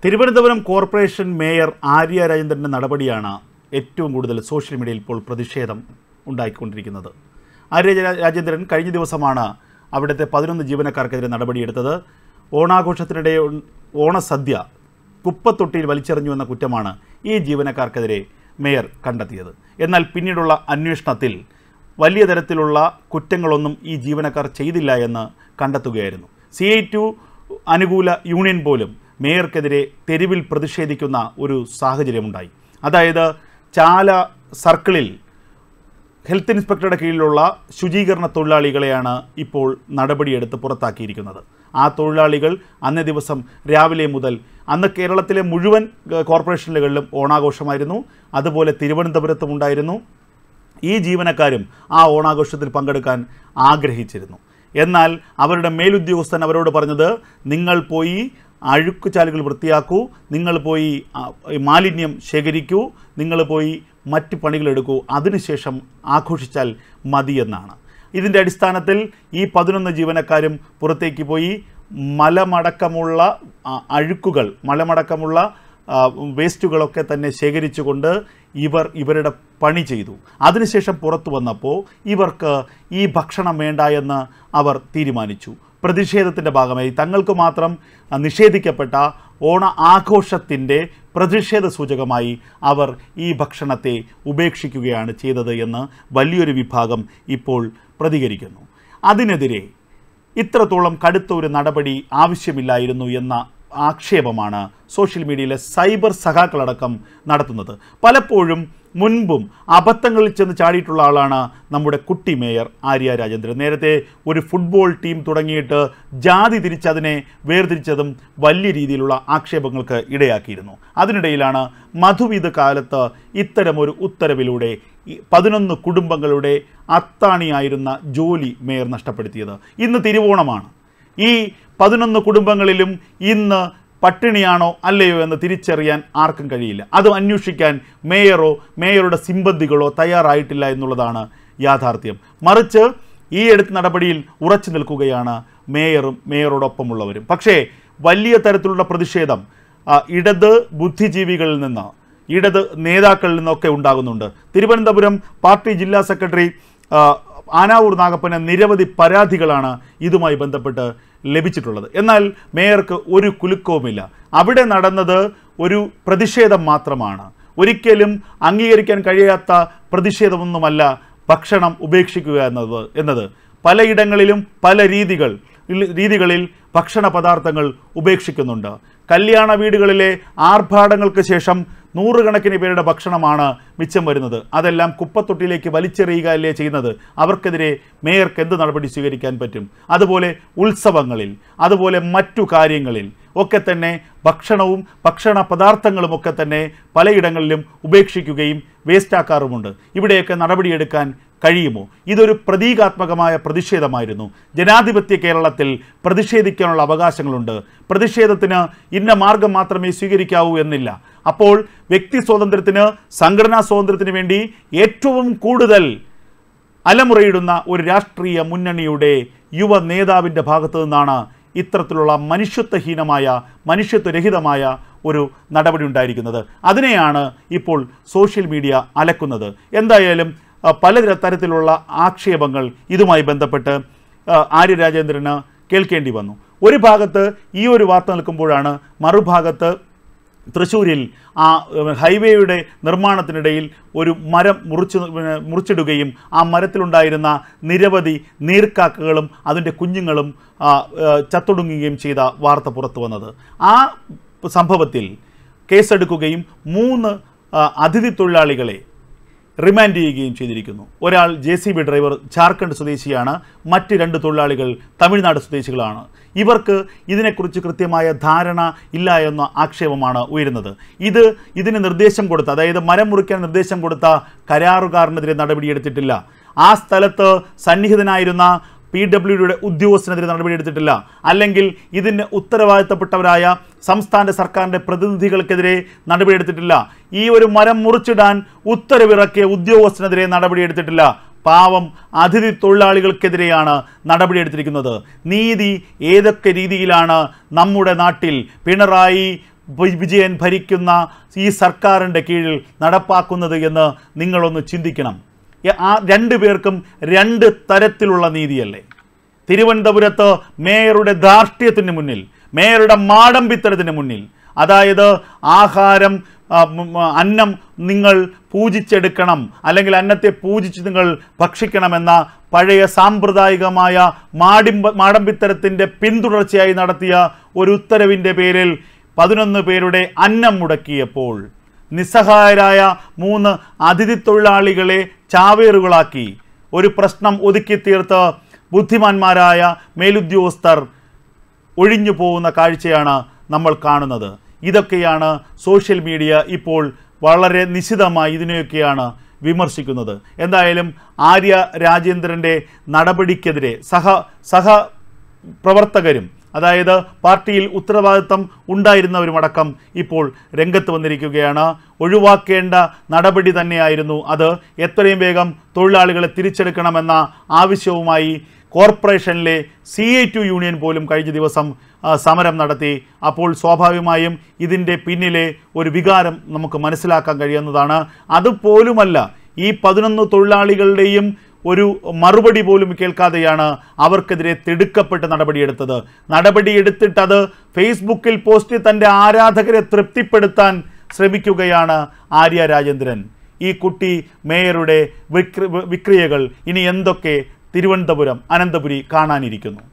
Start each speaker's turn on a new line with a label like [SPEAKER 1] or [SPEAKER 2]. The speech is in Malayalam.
[SPEAKER 1] തിരുവനന്തപുരം കോർപ്പറേഷൻ മേയർ ആര്യ രാജേന്ദ്രൻ്റെ നടപടിയാണ് ഏറ്റവും കൂടുതൽ സോഷ്യൽ മീഡിയയിൽ ഇപ്പോൾ പ്രതിഷേധം ഉണ്ടായിക്കൊണ്ടിരിക്കുന്നത് ആര്യ രാ- രാജേന്ദ്രൻ കഴിഞ്ഞ ദിവസമാണ് അവിടുത്തെ പതിനൊന്ന് ജീവനക്കാർക്കെതിരെ നടപടിയെടുത്തത് ഓണാഘോഷത്തിനിടെ ഉൺ- ഓണസദ്യ കുപ്പത്തൊട്ടിയിൽ വലിച്ചെറിഞ്ഞു എന്ന കുറ്റമാണ് ഈ ജീവനക്കാർക്കെതിരെ മേയർ കണ്ടെത്തിയത് എന്നാൽ പിന്നീടുള്ള അന്വേഷണത്തിൽ വലിയ തരത്തിലുള്ള കുറ്റങ്ങളൊന്നും ഈ ജീവനക്കാർ ചെയ്തില്ല എന്ന് കണ്ടെത്തുകയായിരുന്നു സി ഐ ടു അനുകൂല യൂണിയൻ പോലും മേയർക്കെതിരെ തെരുവിൽ പ്രതിഷേധിക്കുന്ന ഒരു സാഹചര്യമുണ്ടായി അതായത് ചാല സർക്കിളിൽ ഹെൽത്ത് ഇൻസ്പെക്ടറുടെ കീഴിലുള്ള ശുചീകരണ തൊഴിലാളികളെയാണ് ഇപ്പോൾ നടപടിയെടുത്ത് പുറത്താക്കിയിരിക്കുന്നത് ആ തൊഴിലാളികൾ അന്നേ ദിവസം രാവിലെ മുതൽ അന്ന് കേരളത്തിലെ മുഴുവൻ ഏഹ്, കോർപ്പറേഷനുകളിലും ഓണാഘോഷമായിരുന്നു അതുപോലെ തിരുവനന്തപുരത്തും ഉണ്ടായിരുന്നു ഈ ജീവനക്കാരും ആ ഓണാഘോഷത്തിൽ പങ്കെടുക്കാൻ ആഗ്രഹിച്ചിരുന്നു എന്നാൽ അവരുടെ മേലുദ്യോഗസ്ഥൻ അവരോട് പറഞ്ഞത് നിങ്ങൾ പോയി അഴുക്കുചാലുകൾ വൃത്തിയാക്കൂ നിങ്ങൾ പോയി ആ, ഈ മാലിന്യം ശേഖരിക്കൂ നിങ്ങൾ പോയി മറ്റ് പണികളെടുക്കൂ അതിനുശേഷം ആഘോഷിച്ചാൽ മതിയെന്നാണ് ഇതിൻ്റെ അടിസ്ഥാനത്തിൽ ഈ പതിനൊന്ന് ജീവനക്കാരും പുറത്തേക്ക് പോയി മലമടക്കമുള്ള ആ, അഴുക്കുകൾ മലമടക്കമുള്ള ആ, വേസ്റ്റുകളൊക്കെ തന്നെ ശേഖരിച്ചുകൊണ്ട് ഇവർ ഇവരുടെ പണി ചെയ്തു അതിനുശേഷം പുറത്തു വന്നപ്പോൾ ഇവർക്ക് ഈ ഭക്ഷണം വേണ്ട എന്ന് അവർ തീരുമാനിച്ചു പ്രതിഷേധത്തിൻ്റെ ഭാഗമായി തങ്ങൾക്ക് മാത്രം ആ, നിഷേധിക്കപ്പെട്ട ഓണ ആഘോഷത്തിൻ്റെ പ്രതിഷേധ സൂചകമായി അവർ ഈ ഭക്ഷണത്തെ ഉപേക്ഷിക്കുകയാണ് ചെയ്തത് എന്ന് വലിയൊരു വിഭാഗം ഇപ്പോൾ പ്രതികരിക്കുന്നു അതിനെതിരെ ഇത്രത്തോളം കടുത്ത ഒരു നടപടി ആവശ്യമില്ലായിരുന്നു എന്ന ആക്ഷേപമാണ് സോഷ്യൽ മീഡിയയിലെ സൈബർ സഖാക്കളടക്കം നടത്തുന്നത് പലപ്പോഴും മുൻപും അബദ്ധങ്ങളിൽ ചെന്ന് ചാടിയിട്ടുള്ള ആളാണ് നമ്മുടെ കുട്ടി മേയർ ആര്യ രാജേന്ദ്രൻ നേരത്തെ ഒരു ഫുട്ബോൾ ടീം തുടങ്ങിയിട്ട് ജാതി തിരിച്ചതിനെ വേർതിരിച്ചതും വലിയ രീതിയിലുള്ള ആക്ഷേപങ്ങൾക്ക് ഇടയാക്കിയിരുന്നു അതിനിടയിലാണ് മധുവിധ കാലത്ത് ഇത്തരമൊരു ഉത്തരവിലൂടെ ഈ പതിനൊന്ന് കുടുംബങ്ങളുടെ അത്താണിയായിരുന്ന ജോലി മേയർ നഷ്ടപ്പെടുത്തിയത് ഇന്ന് തിരുവോണമാണ് ഈ പതിനൊന്ന് കുടുംബങ്ങളിലും ഇന്ന് പട്ടിണിയാണോ അല്ലയോ എന്ന് തിരിച്ചറിയാൻ ആർക്കും കഴിയില്ല അത് അന്വേഷിക്കാൻ മേയറോ മേയറുടെ സിമ്പന്തികളോ തയ്യാറായിട്ടില്ല എന്നുള്ളതാണ് യാഥാർത്ഥ്യം മറിച്ച് ഈ എടുത്ത നടപടിയിൽ ഉറച്ചു നിൽക്കുകയാണ് മേയറും മേയറോടൊപ്പമുള്ളവരും പക്ഷേ വലിയ തരത്തിലുള്ള പ്രതിഷേധം ആ, ഇടത് ബുദ്ധിജീവികളിൽ നിന്ന് ഇടത് നേതാക്കളിൽ നിന്നൊക്കെ ഉണ്ടാകുന്നുണ്ട് തിരുവനന്തപുരം പാർട്ടി ജില്ലാ സെക്രട്ടറി ആ, ആനാവൂർ നാഗപ്പന് നിരവധി പരാതികളാണ് ഇതുമായി ബന്ധപ്പെട്ട് ലഭിച്ചിട്ടുള്ളത് എന്നാൽ മേയർക്ക് ഒരു കുലുക്കവുമില്ല അവിടെ നടന്നത് ഒരു പ്രതിഷേധം മാത്രമാണ് ഒരിക്കലും അംഗീകരിക്കാൻ കഴിയാത്ത പ്രതിഷേധമൊന്നുമല്ല ഭക്ഷണം ഉപേക്ഷിക്കുക എന്നത് എന്നത് പലയിടങ്ങളിലും പല രീതികൾ രീതികളിൽ ഭക്ഷണ പദാർത്ഥങ്ങൾ ഉപേക്ഷിക്കുന്നുണ്ട് കല്യാണ വീടുകളിലെ ആർഭാടങ്ങൾക്ക് ശേഷം നൂറുകണക്കിന് പേരുടെ ഭക്ഷണമാണ് മിച്ചം വരുന്നത് അതെല്ലാം കുപ്പത്തൊട്ടിയിലേക്ക് വലിച്ചെറിയുക അല്ലേ ചെയ്യുന്നത് അവർക്കെതിരെ മേയർക്ക് എന്ത് നടപടി സ്വീകരിക്കാൻ പറ്റും അതുപോലെ ഉത്സവങ്ങളിൽ അതുപോലെ മറ്റു കാര്യങ്ങളിൽ ഒക്കെ തന്നെ ഭക്ഷണവും ഭക്ഷണ പദാർത്ഥങ്ങളും ഒക്കെ തന്നെ പലയിടങ്ങളിലും ഉപേക്ഷിക്കുകയും വേസ്റ്റാക്കാറുമുണ്ട് ഇവിടെയൊക്കെ നടപടിയെടുക്കാൻ കഴിയുമോ ഇതൊരു പ്രതീകാത്മകമായ പ്രതിഷേധമായിരുന്നു ജനാധിപത്യ കേരളത്തിൽ പ്രതിഷേധിക്കാനുള്ള അവകാശങ്ങളുണ്ട് പ്രതിഷേധത്തിന് ഇന്ന മാർഗം മാത്രമേ സ്വീകരിക്കാവൂ എന്നില്ല അപ്പോൾ വ്യക്തി സ്വാതന്ത്ര്യത്തിന് സംഘടനാ സ്വാതന്ത്ര്യത്തിന് വേണ്ടി ഏറ്റവും കൂടുതൽ അലമുറയിടുന്ന ഒരു രാഷ്ട്രീയ മുന്നണിയുടെ യുവ നേതാവിൻ്റെ ഭാഗത്തു നിന്നാണ് ഇത്തരത്തിലുള്ള മനുഷ്യത്വഹീനമായ മനുഷ്യത്വരഹിതമായ ഒരു നടപടി ഉണ്ടായിരിക്കുന്നത് അതിനെയാണ് ഇപ്പോൾ സോഷ്യൽ മീഡിയ അലക്കുന്നത് എന്തായാലും ആ, പല തരത്തിലുള്ള ആക്ഷേപങ്ങൾ ഇതുമായി ബന്ധപ്പെട്ട് ആ, ആര്യ രാജേന്ദ്രന് കേൾക്കേണ്ടി വന്നു ഒരു ഭാഗത്ത് ഈ ഒരു വാർത്ത നിൽക്കുമ്പോഴാണ് മറുഭാഗത്ത് തൃശ്ശൂരിൽ ആ ഏഹ്, ഹൈവേയുടെ നിർമ്മാണത്തിനിടയിൽ ഒരു മരം മുറിച്ച് പിന്നെ മുറിച്ചിടുകയും ആ മരത്തിലുണ്ടായിരുന്ന നിരവധി നീർക്കാക്കകളും അതിൻ്റെ കുഞ്ഞുങ്ങളും ആ, ഏഹ്, ചത്തൊടുങ്ങുകയും ചെയ്ത വാർത്ത പുറത്തു വന്നത് ആ സംഭവത്തിൽ കേസെടുക്കുകയും മൂന്ന് ആ, അതിഥി തൊഴിലാളികളെ റിമാൻഡ് ചെയ്യുകയും ചെയ്തിരിക്കുന്നു ഒരാൾ J C B driver Jharkhand സ്വദേശിയാണ് മറ്റ് രണ്ട് തൊഴിലാളികൾ തമിഴ്നാട് സ്വദേശികളാണ് ഇവർക്ക് ഇതിനെക്കുറിച്ച് കൃത്യമായ ധാരണ ഇല്ല എന്ന ആക്ഷേപമാണ് ഉയരുന്നത് ഇത് ഇതിന് നിർദ്ദേശം കൊടുത്ത അതായത് മരം മുറിക്കാൻ നിർദ്ദേശം കൊടുത്ത കരാറുകാരനെതിരെ നടപടിയെടുത്തിട്ടില്ല ആ സ്ഥലത്ത് സന്നിഹിതനായിരുന്ന പി ഡബ്ല്യുഡിയുടെ ഉദ്യോഗസ്ഥനെതിരെ നടപടിയെടുത്തിട്ടില്ല അല്ലെങ്കിൽ ഇതിന് ഉത്തരവാദിത്തപ്പെട്ടവരായ സംസ്ഥാന സർക്കാരിൻ്റെ പ്രതിനിധികൾക്കെതിരെ നടപടിയെടുത്തിട്ടില്ല ഈ ഒരു മരം മുറിച്ചിടാൻ ഉത്തരവിറക്കിയ ഉദ്യോഗസ്ഥനെതിരെ നടപടിയെടുത്തിട്ടില്ല പാവം അതിഥി തൊഴിലാളികൾക്കെതിരെയാണ് നടപടിയെടുത്തിരിക്കുന്നത് നീതി ഏതൊക്കെ രീതിയിലാണ് നമ്മുടെ നാട്ടിൽ പിണറായി വി- വിജയൻ ഭരിക്കുന്ന ഈ സർക്കാരിൻ്റെ കീഴിൽ നടപ്പാക്കുന്നത് എന്ന് നിങ്ങളൊന്ന് ചിന്തിക്കണം എ- ആ രണ്ടു പേർക്കും രണ്ട് തരത്തിലുള്ള നീതിയല്ലേ തിരുവനന്തപുരത്ത് മേയറുടെ ധാർഷ്ട്യത്തിന് മുന്നിൽ മേയറുടെ മാടമ്പിത്തരത്തിന് മുന്നിൽ അതായത് ആഹാരം ആ, ഉം, ആ, അന്നം നിങ്ങൾ പൂജിച്ചെടുക്കണം അല്ലെങ്കിൽ അന്നത്തെ പൂജിച്ച് നിങ്ങൾ ഭക്ഷിക്കണമെന്ന പഴയ സാമ്പ്രദായികമായ മാടിമ്പ മാടമ്പിത്തരത്തിൻ്റെ പിന്തുടർച്ചയായി നടത്തിയ ഒരു ഉത്തരവിൻ്റെ പേരിൽ പതിനൊന്ന് പേരുടെ അന്നം മുടക്കിയപ്പോൾ നിസ്സഹായരായ മൂന്ന് അതിഥി തൊഴിലാളികളെ ചാവേറുകളാക്കി ഒരു പ്രശ്നം ഒതുക്കി തീർത്ത് ബുദ്ധിമാന്മാരായ മേലുദ്യോഗസ്ഥർ ഒഴിഞ്ഞു പോകുന്ന കാഴ്ചയാണ് നമ്മൾ കാണുന്നത് ഇതൊക്കെയാണ് സോഷ്യൽ മീഡിയ ഇപ്പോൾ വളരെ നിശിതമായി ഇതിനെയൊക്കെയാണ് വിമർശിക്കുന്നത് എന്തായാലും ആര്യ രാജേന്ദ്രൻ്റെ നടപടിക്കെതിരെ സഹ സഹ പ്രവർത്തകരും അതായത് പാർട്ടിയിൽ ഉത്തരവാദിത്തം ഉണ്ടായിരുന്നവരുമടക്കം ഇപ്പോൾ രംഗത്ത് വന്നിരിക്കുകയാണ് ഒഴിവാക്കേണ്ട നടപടി തന്നെയായിരുന്നു അത് എത്രയും വേഗം തൊഴിലാളികളെ തിരിച്ചെടുക്കണമെന്ന ആവശ്യവുമായി കോർപ്പറേഷനിലെ സി ഐ ടു യൂണിയൻ പോലും കഴിഞ്ഞ ദിവസം ആ, സമരം നടത്തി അപ്പോൾ സ്വാഭാവികമായും ഇതിൻ്റെ പിന്നിലെ ഒരു വികാരം നമുക്ക് മനസ്സിലാക്കാൻ കഴിയുന്നതാണ് അതുപോലുമല്ല ഈ പതിനൊന്ന് തൊഴിലാളികളുടെയും ഒരു മറുപടി പോലും കേൾക്കാതെയാണ് അവർക്കെതിരെ തിടുക്കപ്പെട്ട് നടപടിയെടുത്തത് നടപടിയെടുത്തിട്ട് അത് ഫേസ്ബുക്കിൽ പോസ്റ്റ് തൻ്റെ ആരാധകരെ തൃപ്തിപ്പെടുത്താൻ ശ്രമിക്കുകയാണ് ആര്യ രാജേന്ദ്രൻ ഈ കുട്ടി മേയറുടെ വിക്ര വിക്രിയകൾ ഇനി എന്തൊക്കെ തിരുവനന്തപുരം അനന്തപുരി കാണാനിരിക്കുന്നു